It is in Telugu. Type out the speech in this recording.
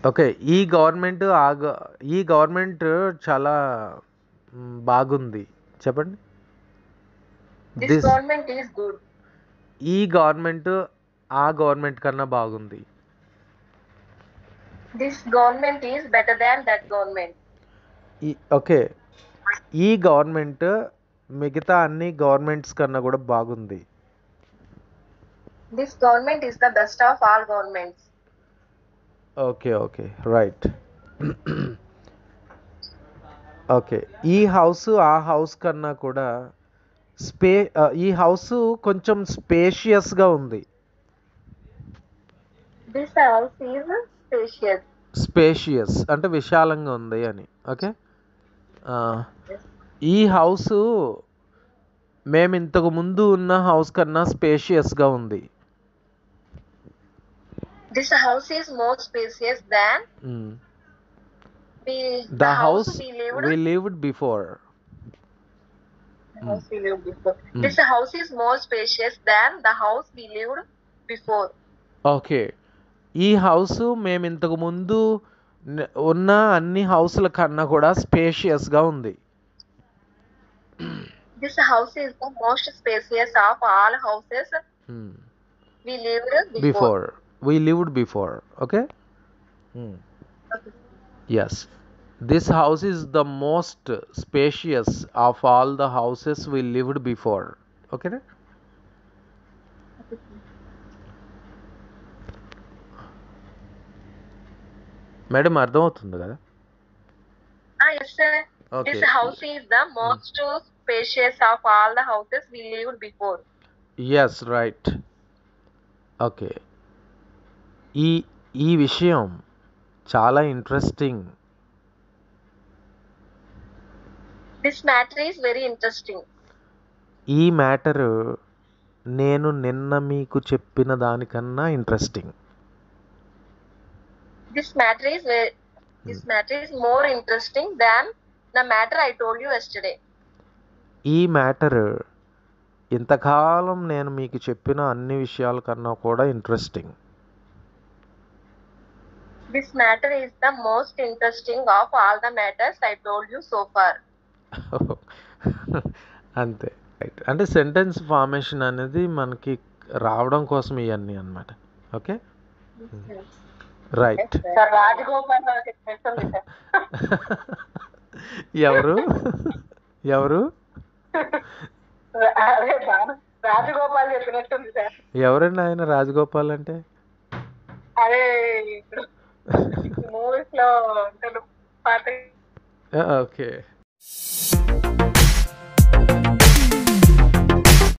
ఓకే ఈ గవర్నమెంట్ ఆ గ- ఈ గవర్నమెంట్ చాలా మ్, బాగుంది చెప్పండి This this government is good. ఈ గవర్నమెంట్ ఆ గవర్నమెంట్ కన్నా బాగుంది This government is better than that government. ఈ ఓకే ఈ గవర్నమెంట్ మిగతా అన్ని గవర్నమెంట్స్ కన్నా కూడా బాగుంది This government is the best of all governments. Okay okay right okay ఈ హౌస్ ఆ హౌస్ కన్నా కూడా స్పే ఆ, ఈ హౌస్ కొంచెం స్పేషియస్గా ఉంది This house is spacious. Spacious అంటే విశాలంగా ఉంది అని ఓకే ఆ, ఈ హౌస్ మేము ఇంతకు ముందు ఉన్న హౌస్ కన్నా స్పేషియస్గా ఉంది This house is more spacious than we, the house we lived. We lived before the house we lived before. Mm. This house is more spacious than the house we lived before. Okay ఈ హౌస్ మేము ఇంతకు ముందు న- ఉన్న అన్ని హౌస్ల కన్నా కూడా స్పేషియస్గా ఉంది This house is the most spacious of all houses we lived before. Before we lived before okay yes this house is the most spacious of all the houses we lived before ఓకేనా మేడం అర్థమవుతుంది కదా Ah, yes, sir. Okay This house is the most spacious of all the houses we lived before. Yes right okay ఈ ఈ విషయం చాలా interesting This matter is very interesting. ఈ మ్యాటర్ నేను నిన్న మీకు చెప్పిన దానికన్నా interesting This matter is very, this matter is more interesting than the matter I told you yesterday. ఈ మ్యాటర్ ఇంతకాలం నేను మీకు చెప్పిన అన్ని విషయాల కన్నా కూడా interesting This matter is the most interesting of all the matters I told you so far. అంతే రైట్ అంటే సెంటెన్స్ ఫార్మేషన్ అనేది మనకి రావడం కోసం ఇవన్నీ అన్నమాట ఓకే రైట్ సార్ రాజగోపాల్ చెప్పేస్తుంది సార్ ఎవరు ఎవరు అదే రాజగోపాల్ చెప్పినట్టుంది సార్ ఎవరండి ఆయన రాజగోపాల్ అంటే అదే ఇప్పుడు మూవీస్ లో పాట ఓకే